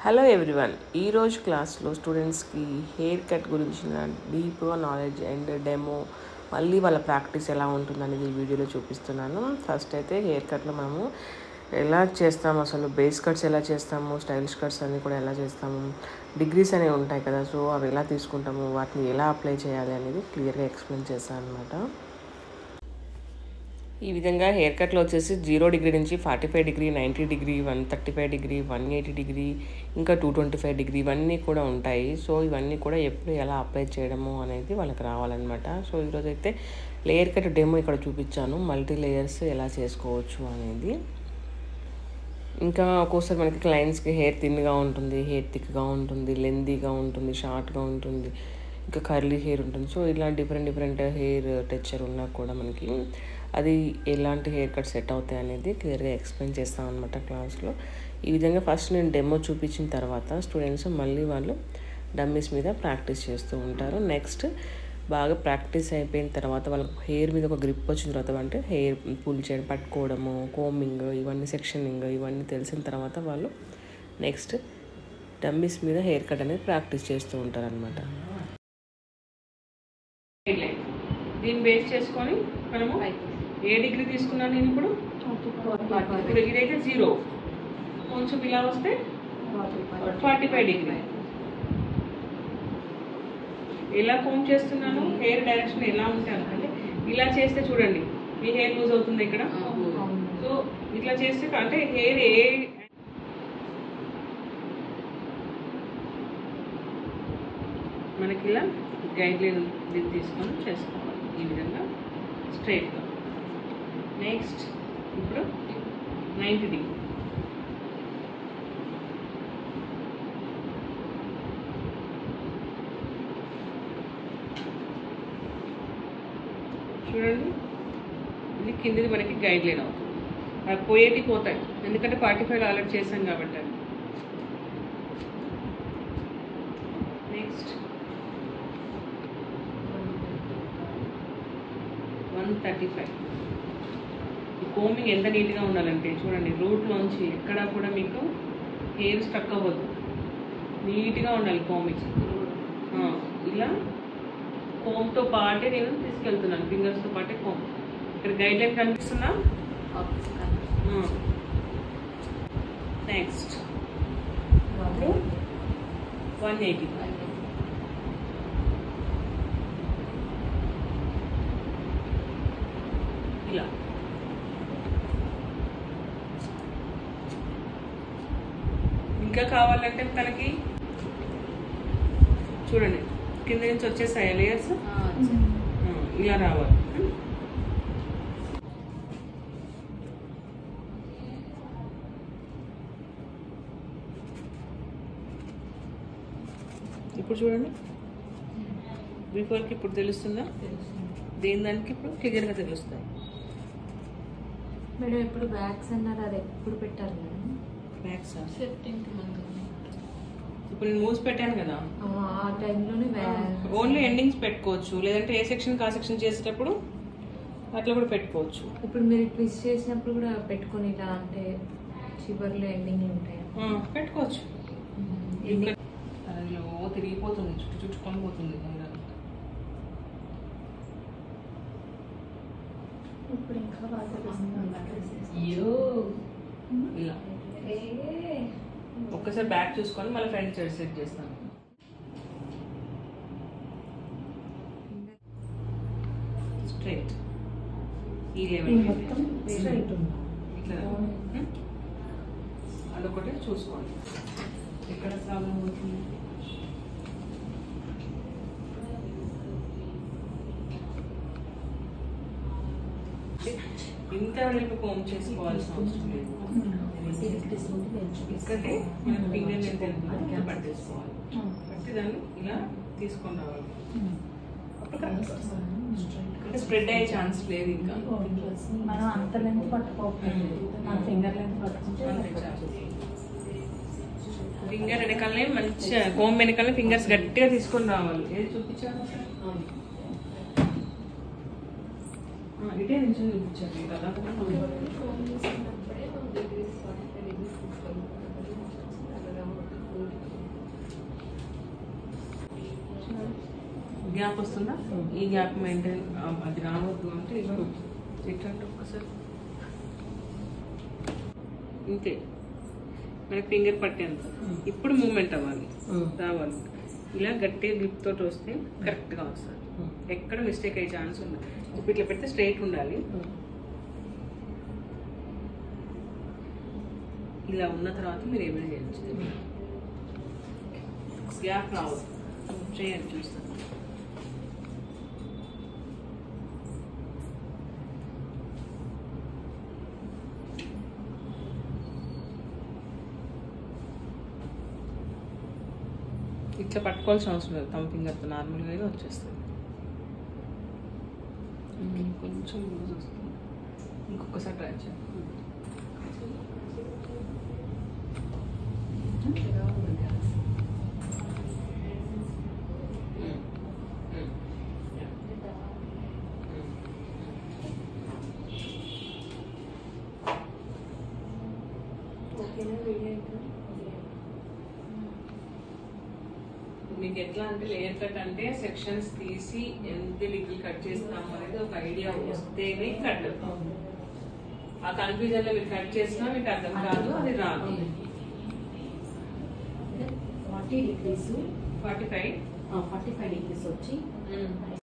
Hello everyone ఈరోజు క్లాస్లో స్టూడెంట్స్కి హెయిర్ కట్ గురించిన డీప్గా నాలెడ్జ్ అండ్ డెమో మళ్ళీ వాళ్ళ ప్రాక్టీస్ ఎలా ఉంటుందనేది ఈ వీడియోలో చూపిస్తున్నాను ఫస్ట్ అయితే హెయిర్ కట్లో మనము ఎలా చేస్తాము అసలు బేస్ కట్స్ ఎలా చేస్తాము స్టైలిష్ కట్స్ అన్నీ కూడా ఎలా చేస్తాము డిగ్రీస్ అనేవి ఉంటాయి కదా సో అవి ఎలా తీసుకుంటాము వాటిని ఎలా అప్లై చేయాలి అనేది క్లియర్గా ఎక్స్ప్లెయిన్ చేస్తాను అనమాట ఈ విధంగా హెయిర్ కట్లో వచ్చేసి జీరో డిగ్రీ నుంచి forty five degree ninety degree one thirty five degree one eighty degree ఇంకా టూ ట్వంటీ ఫైవ్ డిగ్రీ ఇవన్నీ కూడా ఉంటాయి సో ఇవన్నీ కూడా ఎప్పుడు ఎలా అప్లై చేయడము అనేది వాళ్ళకి రావాలన్నమాట సో ఈరోజు అయితే లేయర్ కట్ డెమో ఇక్కడ చూపించాను మల్టీ లేయర్స్ ఎలా చేసుకోవచ్చు అనేది ఇంకా ఒక్కోసారి మనకి క్లయింట్స్కి హెయిర్ థిన్గా ఉంటుంది హెయిర్ థిక్గా ఉంటుంది లెందీగా ఉంటుంది షార్ట్గా ఉంటుంది ఇంకా కర్లీ హెయిర్ ఉంటుంది సో ఇలా డిఫరెంట్ డిఫరెంట్ హెయిర్ టెక్చర్ ఉన్నా కూడా మనకి అది ఎలాంటి హెయిర్ కట్ సెట్ అవుతాయి అనేది క్లియర్గా ఎక్స్ప్లెయిన్ చేస్తాం అనమాట క్లాస్లో ఈ విధంగా ఫస్ట్ నేను డెమో చూపించిన తర్వాత స్టూడెంట్స్ మళ్ళీ వాళ్ళు డమ్మీస్ మీద ప్రాక్టీస్ చేస్తూ ఉంటారు నెక్స్ట్ బాగా ప్రాక్టీస్ అయిపోయిన తర్వాత వాళ్ళకి హెయిర్ మీద ఒక గ్రిప్ వచ్చిన తర్వాత అంటే హెయిర్ పుల్ చేయడం పట్టుకోవడము కోమింగ్ ఇవన్నీ సెక్షనింగ్ ఇవన్నీ తెలిసిన తర్వాత వాళ్ళు నెక్స్ట్ డమ్మీస్ మీద హెయిర్ కట్ అనేది ప్రాక్టీస్ చేస్తూ ఉంటారు అనమాట దీన్ని బేస్ చేసుకొని మనము ఏ డిగ్రీ తీసుకున్నాను నేను ఇప్పుడు ఇప్పుడు ఇదైతే జీరో కొంచెం ఇలా వస్తే ఫార్టీ ఫైవ్ డిగ్రీ ఎలా ఫోన్ చేస్తున్నాను హెయిర్ డైరెక్షన్ ఎలా ఉంటాను అంటే ఇలా చేస్తే చూడండి మీ హెయిర్ లూజ్ అవుతుంది ఇక్కడ సో ఇట్లా చేస్తే అంటే హెయిర్ ఏ మనకి ఇలా గైడ్ లైన్ తీసుకొని చేసుకోవాలి ఈ విధంగా స్ట్రైట్గా నెక్స్ట్ ఇప్పుడు నైంటీ డిగ్రీ చూడండి ఇది కిందిది మనకి గైడ్ లైన్ అవుతుంది అవి పోయేటి పోతాయి ఎందుకంటే ఫార్టీ ఫైవ్ ఆల్రెడీ చేశాం కాబట్టి అది నెక్స్ట్ వన్ థర్టీ ఫైవ్ ఈ కోమింగ్ ఎంత నీట్గా ఉండాలంటే చూడండి రూట్లోంచి ఎక్కడా కూడా మీకు హెయిర్ స్టక్ అవ్వద్దు నీట్గా ఉండాలి కోమింగ్ ఇలా కోమ్తో పాటే నేను తీసుకెళ్తున్నాను ఫింగర్స్తో పాటే కోమ్ ఇక్కడ గైడ్ లైన్ కనిపిస్తుందా నెక్స్ట్ వన్ ఎయిటీ ఇలా ఇంకా కావాలంటే తనకి చూడండి కింద నుంచి వచ్చేసాయి లేయర్స్ ఇలా రావాలి ఇప్పుడు చూడండి బిఫోర్కి ఇప్పుడు తెలుస్తుందా దేని దానికి ఇప్పుడు క్లియర్గా తెలుస్తుంది మేడం ఎప్పుడు బ్యాగ్స్ అన్నారు అది ఎప్పుడు పెట్టారు మేడం బ్యాక్స్ ఫిఫ్టీన్త్ మంత్ ఇప్పుడు నేను మూసి పెట్టాను కదా ఆ టైంలోనే బ్యాగ్ ఓన్లీ ఎండింగ్స్ పెట్టుకోవచ్చు లేదంటే ఏ సెక్షన్ కా సెక్షన్ చేసేటప్పుడు అట్లా కూడా పెట్టుకోవచ్చు ఇప్పుడు మీరు ట్విస్ట్ చేసినప్పుడు కూడా పెట్టుకొని ఇలా అంటే చివర్లో ఎండింగ్ ఉంటాయి ఆ, పెట్టుకోవచ్చు ఇక్కడ అయ్యో తిరిగిపోతుంది చుట్టూ చుట్టుకొని పోతుంది హెయిర్ అంతా. ఇప్పుడు ఇంకా బాగా అయ్యో ఇలా ఒక్కసారి బ్యాక్ చూసుకొని మళ్ళీ ఫ్రంట్ సైడ్ సెట్ చేస్తాను స్ట్రైట్ ఈ లెవెల్ మొత్తం స్ట్రైట్ ఉంది ఇట్లా ఉం? అదొకటి చూసుకోండి ఎక్కడ ప్రాబ్లం అవుతుంది ఇంత వెడల్పు కోమ్ చేసుకోవాల్సిన అవసరం లేదు ఇక్కడే మన ఫింగర్ లెంత్ ఎంత ఉందో అంత పట్టేసుకోవాలి పట్టి దాన్ని ఇలా తీసుకొని రావాలి అప్పుడు కరెక్ట్ వస్తుంది అంటే స్ప్రెడ్ అయ్యే ఛాన్స్ లేదు ఇంకా మనం అంత లెంత్ పట్టుకోకపోతే మన ఫింగర్ లెంత్ పట్టుకుంటే ఫింగర్ వెనకాలనే మంచిగా కోమ్ వెనకాలనే ఫింగర్స్ గట్టిగా తీసుకొని రావాలి ఏది చూపించాను ఇటే నుంచి చూపించాను కదా గ్యాప్ వస్తుందా Hmm. ఈ గ్యాప్ మెయింటైన్ అది రావద్దు అంటే ఇలా ఇట్లాంటి ఒక్కసారి ఇంతే మనకి ఫింగర్ పట్టేంత Hmm. ఇప్పుడు మూమెంట్ అవ్వాలి Hmm. రావాలి ఇలా గట్టి గ్రిప్ తోటి వస్తే కరెక్ట్గా వస్తుంది Hmm. ఎక్కడ మిస్టేక్ అయ్యే ఛాన్స్ ఉంది ఇప్పుడు ఇట్లా పెడితే స్ట్రైట్ ఉండాలి ఇలా ఉన్న తర్వాత మీరు ఏమైనా చేయొచ్చు గ్యాప్ రావు చేయండి చూస్తాను ఇట్లా పట్టుకోవాల్సిన అవసరం లేదు తమ ఫింగర్తో నార్మల్గా అయినా వచ్చేస్తుంది కొంచెం లూజ్ వస్తుంది ఇంకొకసారి ట్రై చేయండి మీకు ఎట్లా అంటే లేయర్ కట్ అంటే సెక్షన్స్ తీసి ఎంత డిగ్రీ కట్ చేస్తాం అనేది ఒక ఐడియా వస్తేనే కట్ ఆ కన్ఫ్యూజన్ లో మీరు కట్ చేసినా మీకు అర్థం కాదు అది రాదు forty degrees forty five forty five degrees వచ్చి